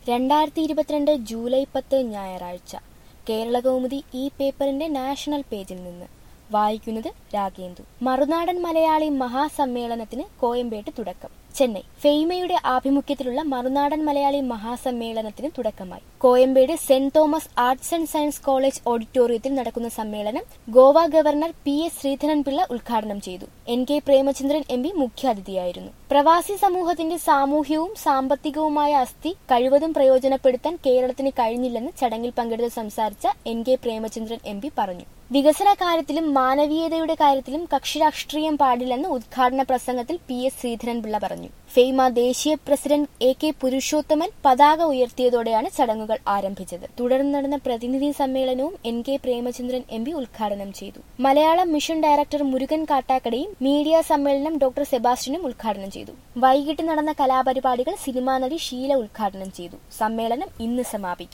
രണ്ടായിരത്തി ഇരുപത്തിരണ്ട് ജൂലൈ പത്ത് ഞായറാഴ്ച കേരളകൗമുദി ഈ പേപ്പറിന്റെ നാഷണൽ പേജിൽ നിന്ന് വായിക്കുന്നത് രാഗേന്ദു മറുനാടൻ മലയാളി മഹാസമ്മേളനത്തിന് കോയമ്പേട്ട് തുടക്കം ചെന്നൈ ഫെയ്മയുടെ ആഭിമുഖ്യത്തിലുള്ള മറുനാടൻ മലയാളി മഹാസമ്മേളനത്തിന് തുടക്കമായി Koyambedu saint Thomas arts and science college ഓഡിറ്റോറിയത്തിൽ നടക്കുന്ന സമ്മേളനം Goa governor P S Sreedharan Pillai ഉദ്ഘാടനം ചെയ്തു N K Premachandran M P മുഖ്യാതിഥിയായിരുന്നു പ്രവാസി സമൂഹത്തിന്റെ സാമൂഹ്യവും സാമ്പത്തികവുമായ അസ്ഥി കഴിവതും പ്രയോജനപ്പെടുത്താൻ കേരളത്തിന് കഴിഞ്ഞില്ലെന്ന് ചടങ്ങിൽ പങ്കെടുത്ത് സംസാരിച്ച N K Premachandran M P പറഞ്ഞു വികസന കാര്യത്തിലും മാനവീയതയുടെ കാര്യത്തിലും കക്ഷിരാഷ്ട്രീയം പാടില്ലെന്ന് ഉദ്ഘാടന പ്രസംഗത്തിൽ പി എസ് ശ്രീധരൻപിള്ള പറഞ്ഞു ഫെയ്മ ദേശീയ പ്രസിഡന്റ് എ കെ പുരുഷോത്തമൻ പതാക ഉയർത്തിയതോടെയാണ് ചടങ്ങുകൾ ആരംഭിച്ചത് തുടർന്ന് നടന്ന പ്രതിനിധി സമ്മേളനവും N K Premachandran M P ഉദ്ഘാടനം ചെയ്തു മലയാളം മിഷൻ ഡയറക്ടർ മുരുകൻ കാട്ടാക്കടയും മീഡിയ സമ്മേളനം ഡോക്ടർ സെബാസ്റ്റ്യനും ഉദ്ഘാടനം ചെയ്തു വൈകിട്ട് നടന്ന കലാപരിപാടികൾ സിനിമാ നടി ഷീല ഉദ്ഘാടനം ചെയ്തു സമ്മേളനം ഇന്ന് സമാപിക്കും